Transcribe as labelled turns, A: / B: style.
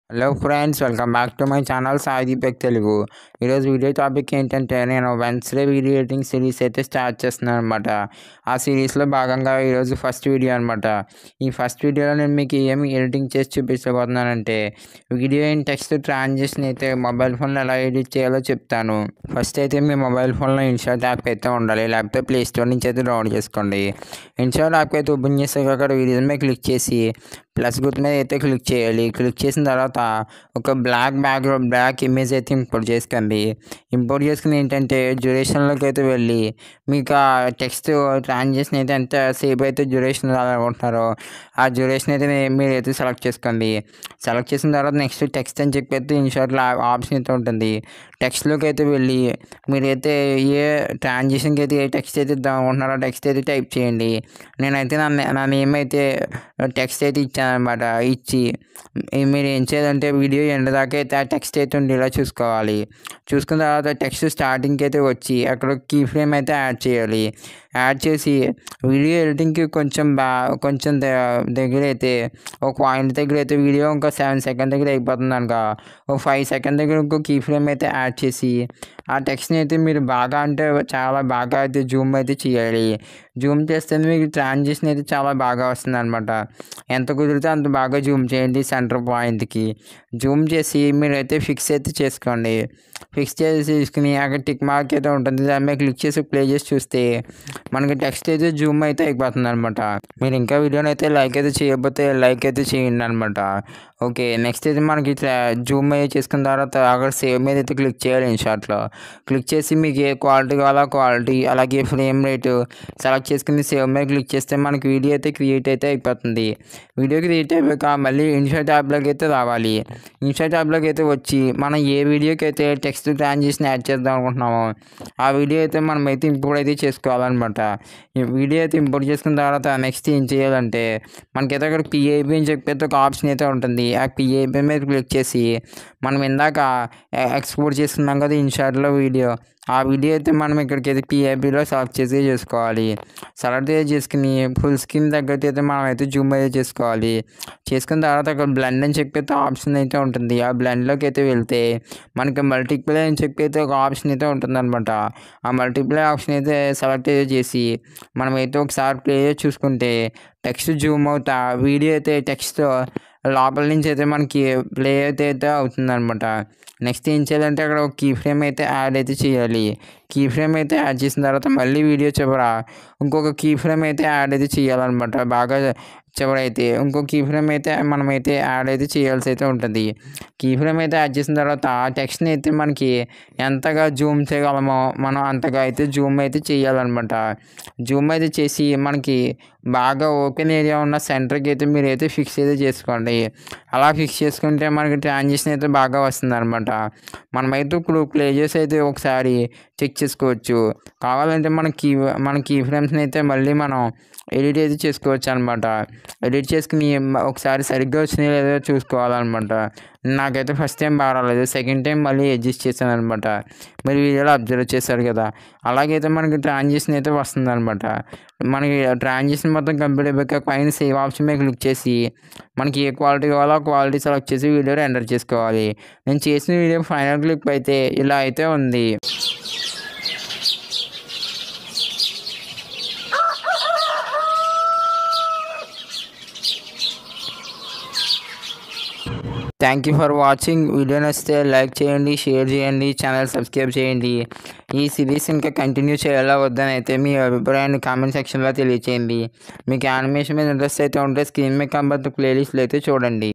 A: hello friends welcome back to my channel Sai Deepak Telugu ఈరోజు video topic ఏంటంటే నేను వెన్స్డే వీడియో ఎడిటింగ్ సిరీస్ అయితే start చేస్తున్నాను అనమాట ఆ సిరీస్లో భాగంగా ఈరోజు ఫస్ట్ వీడియో అనమాట ఈ ఫస్ట్ వీడియోలో నేను మీకు ఏమి ఎడిటింగ్ చేసి చూపించబోతున్నానంటే వీడియో ఇన్ టెక్స్ట్ ట్రాన్సాక్షన్ అయితే మొబైల్ ఫోన్లో ఎలా ఎడిట్ చేయాలో చెప్తాను ఫస్ట్ అయితే మీ మొబైల్ ఫోన్లో ఇన్షాట్ యాప్ అయితే ఉండాలి లేకపోతే ప్లే స్టోర్ నుంచి అయితే డౌన్లోడ్ చేసుకోండి ఇన్షాట్ యాప్ అయితే ఓపెన్ చేసాక అక్కడ వీడియో మీద క్లిక్ చేసి ప్లస్ గుర్తు మీద అయితే క్లిక్ చేయాలి క్లిక్ చేసిన తర్వాత ఒక బ్లాక్ బ్యాక్గ్రౌండ్ బ్లాక్ ఇమేజ్ అయితే ఇంపోర్ట్ చేసుకోండి ఇంపోర్ట్ చేసుకుని ఏంటంటే డ్యూరేషన్లోకి అయితే వెళ్ళి మీకు ఆ టెక్స్ట్ ట్రాన్సాక్షన్ అయితే ఎంత సేపు అయితే డ్యూరేషన్ రావాలనుకుంటున్నారో ఆ డ్యూరేషన్ అయితే మీ- మీరు అయితే సెలెక్ట్ చేసుకోండి సెలెక్ట్ చేసిన తర్వాత నెక్స్ట్ టెక్స్ట్ అని చెప్పి అయితే ఇన్షాట్లో ఆప్షన్ అయితే ఉంటుంది టెక్స్ట్లోకి అయితే వెళ్ళి మీరైతే ఏ ట్రాన్సాక్షన్కి అయితే ఏ టెక్స్ట్ అయితే ఇద్దాం అనుకుంటున్నారో టెక్స్ట్ అయితే టైప్ చేయండి నేనైతే నా నా నేమ్ అయితే టెక్స్ట్ అయితే ఇచ్చాను అనమాట ఇచ్చి ఈ- మీరు ఏం చేయాలంటే వీడియో ఎండ్ దాకా అయితే ఆ టెక్స్ట్ అయితే ఉండేలా చూసుకోవాలి చూసుకున్న తర్వాత టెక్స్ట్ స్టార్టింగ్కి అయితే వచ్చి అక్కడ కీ ఫ్రేమ్ అయితే యాడ్ చేయాలి యాడ్ చేసి వీడియో ఎడిటింగ్కి కొంచెం బా కొంచెం ద- దగ్గర అయితే ఒక పాయింట్ దగ్గర అయితే వీడియో ఇంకా సెవెన్ సెకండ్ దగ్గర అయిపోతుంది అనుక ఒక ఫైవ్ సెకండ్ దగ్గర ఇంకో కీ ఫ్రేమ్ అయితే యాడ్ చేసి ఆ టెక్స్ట్ని అయితే మీరు బాగా అంటే చాలా బాగా అయితే జూమ్ అయితే చేయాలి జూమ్ చేస్తే మీకు ట్రాన్సాక్షన్ అయితే చాలా బాగా వస్తుంది అనమాట ఎంత కుదిరితే అంత బాగా జూమ్ చేయండి సెంటర్ పాయింట్కి జూమ్ చేసి మీరైతే ఫిక్స్ అయితే చేసుకోండి ఫిక్స్ చేసి తీసుకుని అక్కడ టిక్ మార్క్ అయితే ఉంటుంది దాని మీద క్లిక్ చేసి ప్లే చేసి చూస్తే మనకి టెక్స్ట్ అయితే జూమ్ అయితే అయిపోతుంది అనమాట మీరు ఇంకా వీడియోని అయితే లైక్ అయితే చేయకపోతే లైక్ అయితే చేయండి అనమాట ఓకే నెక్స్ట్ అయితే మనకి ఇట్లా జూమ్ అయితే చేసుకున్న తర్వాత అక్కడ సేవ్ మీద అయితే క్లిక్ చేయాలి ఇన్షాట్లో క్లిక్ చేసి మీకు ఏ క్వాలిటీ కావాలో క్వాలిటీ అలాగే ఫ్రేమ్ రేటు సెలెక్ట్ చేసుకుని సేవ్ మీద క్లిక్ చేస్తే మనకి వీడియో అయితే క్రియేట్ అయితే అయిపోతుంది వీడియో క్రియేట్ అయిపోయాక మళ్ళీ ఇన్షాట్ యాప్లోకి అయితే రావాలి ఇన్షాట్ యాప్లోకి అయితే వచ్చి మనం ఏ వీడియోకి అయితే టెక్స్ట్ ట్రాన్సాక్షన్ యాడ్ చేద్దాం అనుకుంటున్నామో ఆ వీడియో అయితే మనం అయితే ఇంపోర్ట్ అయితే చేసుకోవాలన్నమాట ఈ వీడియో అయితే ఇంపోర్ట్ చేసుకున్న తర్వాత నెక్స్ట్ ఏం చేయాలంటే మనకైతే అక్కడ పిఐపి అని చెప్పి అయితే ఒక ఆప్షన్ అయితే ఉంటుంది ఆ పిఐపి మీద క్లిక్ చేసి మనం ఇందాక ఎక్స్పోర్ట్ చేసుకున్నాం కదా ఇన్షాట్లో వీడియో ఆ వీడియో అయితే మనం ఇక్కడికి అయితే పిఐపిలో సెలెక్ట్ చేసి చేసుకోవాలి సెలెక్ట్ చేసి చేసుకుని ఫుల్ స్క్రీన్ తగ్గట్టు అయితే మనం అయితే జూమ్ అయితే చేసుకోవాలి చేసుకున్న తర్వాత అక్కడ బ్లెండ్ అని చెప్పి అయితే ఆప్షన్ అయితే ఉంటుంది ఆ బ్లెండ్లోకి అయితే వెళ్తే మనకి మల్టీప్లే అని చెప్పి అయితే ఒక ఆప్షన్ అయితే ఉంటుంది అనమాట ఆ మల్టీప్లే ఆప్షన్ అయితే సెలెక్ట్ అయితే చేసి మనమైతే ఒకసారి ప్లే చేసి చూసుకుంటే టెక్స్ట్ జూమ్ అవుతా వీడియో అయితే టెక్స్ట్ లోపల నుంచి అయితే మనకి ప్లే అయితే అయితే అవుతుంది అనమాట నెక్స్ట్ ఏం చేయాలంటే అక్కడ ఒక కీ ఫ్రేమ్ అయితే యాడ్ అయితే చేయాలి కీ ఫ్రేమ్ అయితే యాడ్ చేసిన తర్వాత మళ్ళీ వీడియో చివర ఇంకొక కీ ఫ్రేమ్ అయితే యాడ్ అయితే చేయాలన్నమాట బాగా చివరైతే ఇంకో కీ ఫ్రేమ్ అయితే మనమైతే యాడ్ అయితే చేయాల్సి అయితే ఉంటుంది కీ ఫ్రేమ్ అయితే యాడ్ చేసిన తర్వాత ఆ టెక్స్ట్ని అయితే మనకి ఎంతగా జూమ్ చేయగలమో మనం అంతగా అయితే జూమ్ అయితే చేయాలన్నమాట జూమ్ అయితే చేసి మనకి బాగా ఓపెన్ ఏరియా ఉన్న సెంటర్కి అయితే మీరు అయితే ఫిక్స్ అయితే చేసుకోండి అలా ఫిక్స్ చేసుకుంటే మనకి ట్రాన్సాక్షన్ అయితే బాగా వస్తుంది అనమాట మనమైతే ఇప్పుడు ప్లే చేసి అయితే ఒకసారి చెక్ చేసుకోవచ్చు కావాలంటే మన కీ మన కీ ఫ్రేమ్స్ని అయితే మళ్ళీ మనం ఎడిట్ అయితే చేసుకోవచ్చు అనమాట ఎడిట్ చేసుకుని మ- ఒకసారి సరిగ్గా వచ్చినాయో లేదో చూసుకోవాలన్నమాట నాకైతే ఫస్ట్ టైం బాగా రాలేదు సెకండ్ టైం మళ్ళీ అడ్జస్ట్ చేశాను అనమాట మీరు వీడియోలో అబ్జర్వ్ చేశారు కదా అలాగైతే మనకి ట్రాన్సాక్షన్ అయితే వస్తుంది అనమాట మనకి ట్రాన్సాక్షన్ మొత్తం కంప్లీట్ అయిపోయాక పైన సేవ్ ఆప్షన్ మీద క్లిక్ చేసి మనకి ఏ క్వాలిటీ కావాలో ఆ క్వాలిటీ సెలెక్ట్ చేసి వీడియో ఎంటర్ చేసుకోవాలి నేను చేసిన వీడియో ఫైనల్ క్లిప్ అయితే ఇలా అయితే ఉంది thank you for watching video నచ్చితే లైక్ చేయండి షేర్ చేయండి ఛానల్ సబ్స్క్రైబ్ చేయండి ఈ సిరీస్ ఇంకా కంటిన్యూ చేయాలా వద్దని అయితే మీ అభిప్రాయాన్ని కామెంట్ సెక్షన్లో తెలియచేయండి మీకు యానిమేషన్ మీద ఇంట్రెస్ట్ అయితే ఉంటే స్క్రీన్ మీద కంపర్ ప్లేలిస్ట్లు అయితే చూడండి